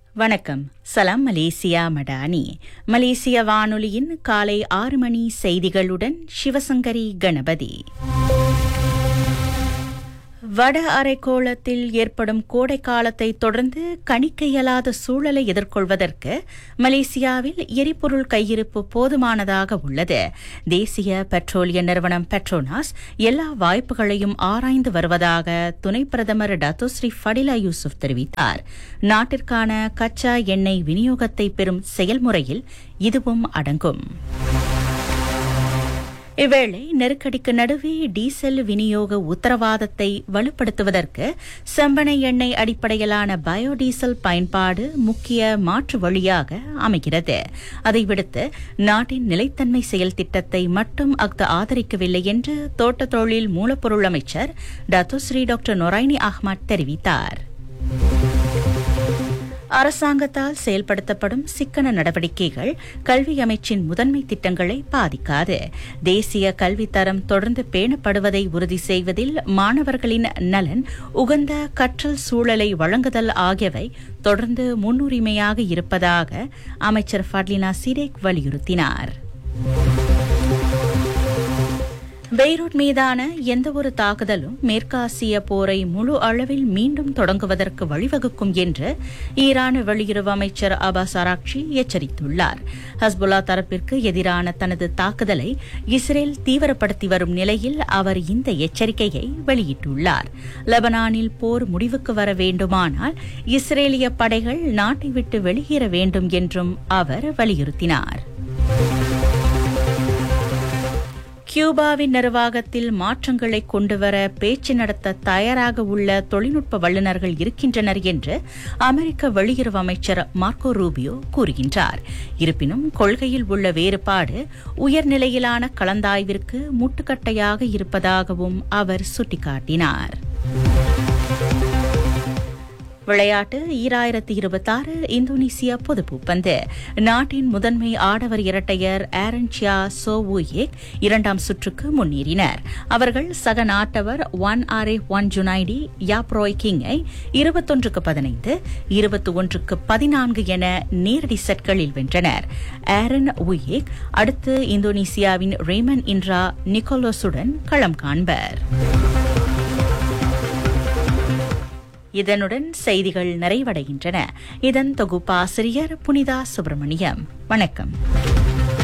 வணக்கம் சலாம் மலேசியா மடானி மலேசிய வானொலியின் காலை ஆறு மணி செய்திகளுடன் சிவசங்கரி கணபதி வட அரைக்கோளத்தில் ஏற்படும் கோடை காலத்தை தொடர்ந்து கணிக்க இயலாத சூழலை எதிர்கொள்வதற்கு மலேசியாவில் எரிபொருள் கையிருப்பு போதுமானதாக உள்ளது தேசிய பெட்ரோலிய நிறுவனம் பெட்ரோனாஸ் எல்லா வாய்ப்புகளையும் ஆராய்ந்து வருவதாக துணை பிரதமர் டத்தோஸ்ரீ ஃபடிலா யூசுப் தெரிவித்தார் நாட்டிற்கான கச்சா எண்ணெய் விநியோகத்தை பெறும் செயல்முறையில் இதுவும் அடங்கும் இவ்வேளை நெருக்கடிக்கு நடுவே டீசல் விநியோக உத்தரவாதத்தை வலுப்படுத்துவதற்கு செம்பனை எண்ணெய் அடிப்படையிலான பயோடீசல் பயன்பாடு முக்கிய மாற்று வழியாக அமைகிறது அதை விடுத்து நாட்டின் நிலைத்தன்மை செயல் திட்டத்தை மட்டும் அஃது ஆதரிக்கவில்லை என்று தோட்ட தொழில் மூலப்பொருள் அமைச்சர் டத்தோஸ்ரீ டாக்டர் நொரைனி அஹ்மத் தெரிவித்தார் அரசாங்கத்தால் செயல்படுத்தப்படும் சிக்கன நடவடிக்கைகள் கல்வி அமைச்சின் முதன்மை திட்டங்களை பாதிக்காது தேசிய கல்வித்தரம் தொடர்ந்து பேணப்படுவதை உறுதி செய்வதில் மாணவர்களின் நலன் உகந்த கற்றல் சூழலை வழங்குதல் ஆகியவை தொடர்ந்து முன்னுரிமையாக இருப்பதாக அமைச்சர் ஃபட்லினா சிரேக் வலியுறுத்தினார் பெய்ரூட் மீதான எந்தவொரு தாக்குதலும் மேற்காசிய போரை முழு அளவில் மீண்டும் தொடங்குவதற்கு வழிவகுக்கும் என்று ஈரான் வெளியுறவு அமைச்சர் அபாஸ் அராக்ஷி எச்சரித்துள்ளார் ஹஸ்புல்லா தரப்பிற்கு எதிரான தனது தாக்குதலை இஸ்ரேல் தீவிரப்படுத்தி வரும் நிலையில் அவர் இந்த எச்சரிக்கையை வெளியிட்டுள்ளார் லெபனானில் போர் முடிவுக்கு வர வேண்டுமானால் இஸ்ரேலிய படைகள் நாட்டை விட்டு வெளியேற வேண்டும் என்றும் அவர் வலியுறுத்தினார் கியூபாவின் நிர்வாகத்தில் மாற்றங்களை கொண்டுவர பேச்சு நடத்த தயாராக உள்ள தொழில்நுட்ப வல்லுநர்கள் இருக்கின்றனர் என்று அமெரிக்க வெளியுறவு அமைச்சர் மார்க்கோ ரூபியோ கூறுகின்றார் இருப்பினும் கொள்கையில் உள்ள வேறுபாடு உயர்நிலையிலான கலந்தாய்விற்கு முட்டுக்கட்டையாக இருப்பதாகவும் அவர் சுட்டிக்காட்டினார் விளையாட்டு ஈராயிரத்தி இருபத்தாறு இந்தோனேசியா பொதுப்பூப்பந்து நாட்டின் முதன்மை ஆடவர் இரட்டையர் ஆரன் சியா சோவுயே இரண்டாம் சுற்றுக்கு முன்னேறினர் அவர்கள் சக நாட்டவர் ஒன் ஆரே ஒன் ஜுனைடி யாப்ரோய் கிங்கை இருபத்தொன்றுக்கு பதினைந்து இருபத்தி ஒன்றுக்கு பதினான்கு என நேரடி செட்களில் வென்றனர் ஆரன் உயேக் அடுத்து இந்தோனேசியாவின் ரேமன் இன்ரா நிக்கோலோஸுடன் களம் காண்பர் இதனுடன் செய்திகள் நிறைவடைகின்றன இதன் தொகுப்பாசிரியர் புனிதா சுப்பிரமணியம் வணக்கம்